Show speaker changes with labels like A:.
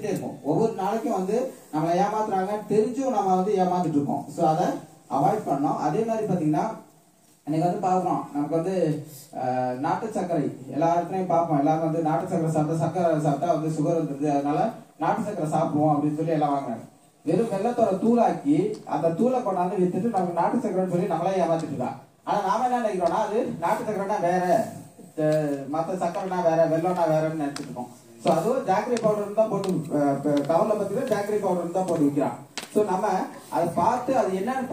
A: இருந்துட்டே இருக்கும் ஒவ்வொரு நாளைக்கும் வந்து நம்மளை ஏமாத்துறாங்க தெரிஞ்சும் நம்ம வந்து ஏமாந்துட்டு இருக்கோம் ஸோ அதை அவாய்ட் பண்ணோம் அதே மாதிரி பார்த்தீங்கன்னா இன்னைக்கு வந்து பார்க்குறோம் நமக்கு வந்து அஹ், நாட்டு சர்க்கரை எல்லா இடத்துலையும் பார்ப்போம் எல்லாரும் வந்து நாட்டு சர்க்கரை சாப்பிட்டா சர்க்கரை சாப்பிட்டா வந்து சுகர் வந்துருது அதனால நாட்டு சர்க்கரை சாப்பிடுவோம் அப்படின்னு சொல்லி எல்லாம் வாங்குறாங்க வெறும் வெள்ளத்தோட தூளாக்கி அந்த தூளை கொண்டாந்து வித்துட்டு நமக்கு நாட்டு சர்க்கரைன்னு சொல்லி நம்மளே ஏமாத்திட்டு இருக்கா ஆனா நாம என்ன நினைக்கிறோம்னா அது நாட்டு சர்க்கரைனா வேற அஹ், மத்த சர்க்கரைனா வேற வெள்ளம்னா வேறன்னு நினைச்சிட்டு இருக்கோம் ஸோ அதுவும் ஜாக்கரி பவுடர் தான் போட்டு கவர்ல பார்த்தீங்கன்னா ஜாக்கரி பவுடர் தான் போட்டு விற்கிறான் ஸோ நம்ம அதை பார்த்து அது என்னன்னு